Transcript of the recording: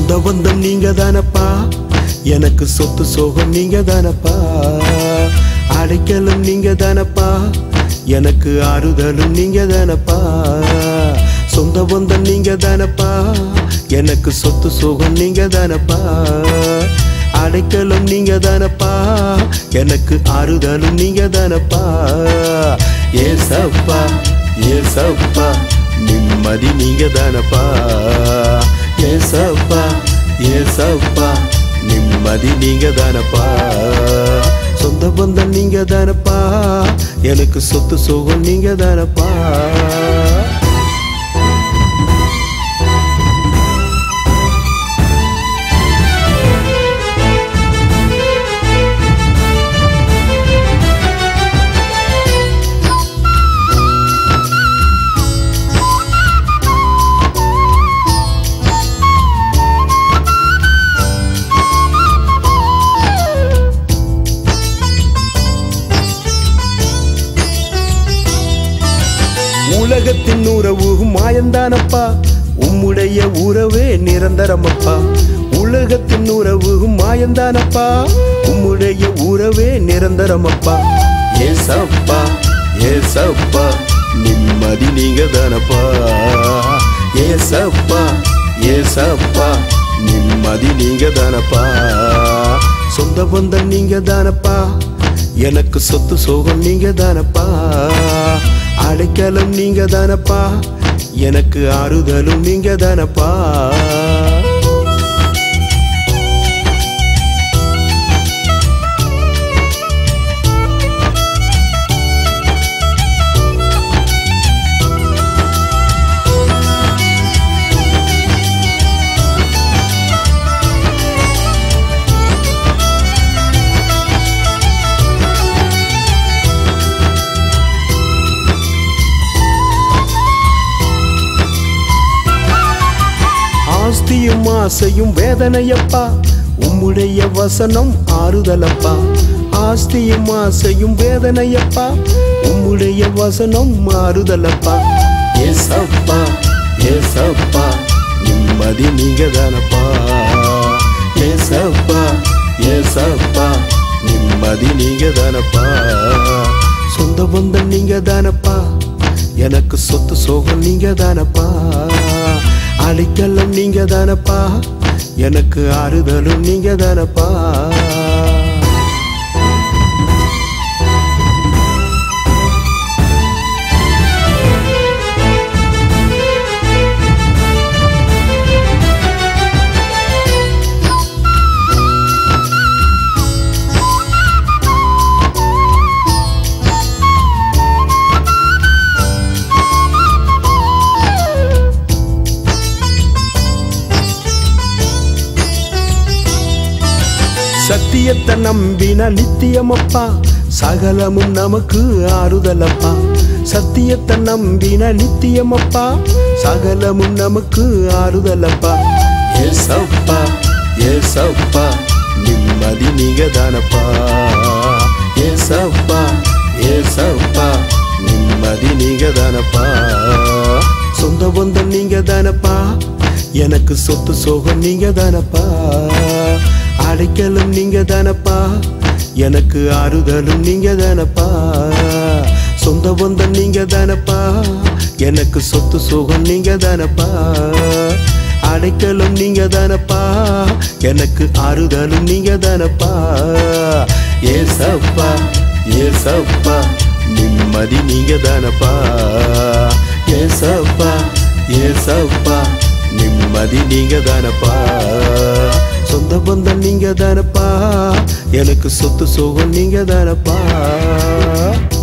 சொந்த பந்தம் நீங்க தானப்பா எனக்கு சொத்து சோகம் நீங்க தானப்பா அடைக்கலம் நீங்க தானப்பா எனக்கு ஆறுதலும் நீங்க தானப்பா சொந்த பந்தம் நீங்க தானப்பா எனக்கு சொத்து சோகம் நீங்க தானப்பா அடைக்கலம் நீங்க தானப்பா எனக்கு ஆறுதலும் நீங்க தானப்பா ஏசப்பா ஏசப்பா நிம்மதி நீங்க தானப்பா ஏசப்பா ஏசப்பா நிம்மதி நீங்க தானப்பா சொந்த பந்தம் நீங்க தானப்பா எனக்கு சொத்து சோகம் நீங்க தானப்பா உலகத்தின் உறவு மாயந்தானப்பா உம்முடைய உறவே நிரந்தரமப்பா உலகத்தின் உறவு மாயந்தானப்பா உம்முடைய உறவே நிரந்தரமப்பா ஏசப்பா ஏசப்பா நிம்மதி நீங்க தானப்பா ஏசப்பா ஏசப்பா நிம்மதி நீங்க தானப்பா சொந்த பந்தம் நீங்க தானப்பா எனக்கு சொத்து சோகம் நீங்க தானப்பா அடைக்கலம் நீங்க தானப்பா எனக்கு ஆறுதலும் நீங்க தானப்பா ஆஸ்தியும் ஆசையும் வேதனையப்பா உம்முடைய வசனம் ஆறுதலப்பா ஆஸ்தியும் ஆசையும் வேதனையப்பா உம்முடைய வசனம் ஆறுதலப்பா ஏசப்பா ஏசப்பா நிம்மதி நீங்க தானப்பா ஏசப்பா ஏசப்பா நிம்மதி நீங்க தானப்பா சொந்த பந்தம் நீங்க தானப்பா எனக்கு சொத்து சோகம் நீங்க தானப்பா அடைக்கலம் நீங்க தானப்பா எனக்கு ஆறுதலும் நீங்க தானப்பா சத்தியத்தை நம்பின நித்தியமப்பா சகலமும் நமக்கு ஆறுதலப்பா சத்தியத்தை நம்பின நித்தியமப்பா சகலமும் நமக்கு ஆறுதலப்பா ஏசப்பா ஏசப்பா நிம்மதி நீங்க தானப்பா ஏசப்பா ஏசப்பா நிம்மதி நீங்க தானப்பா சொந்த பந்தம் நீங்க தானப்பா எனக்கு சொத்து சோகம் நீங்க தானப்பா அடைக்கலும் நீங்க தானப்பா எனக்கு ஆறுதலும் நீங்க தானப்பா சொந்த பந்தம் நீங்க தானப்பா எனக்கு சொத்து சுகம் நீங்க தானப்பா அடைக்கலும் நீங்க தானப்பா எனக்கு ஆறுதலும் நீங்க தானப்பா ஏசப்பா ஏசப்பா நிம்மதி நீங்க தானப்பா ஏசப்பா ஏசப்பா நிம்மதி நீங்க தானப்பா சொந்த பந்தம் நீங்க தானப்பா எனக்கு சொத்து சோகம் நீங்க தானப்பா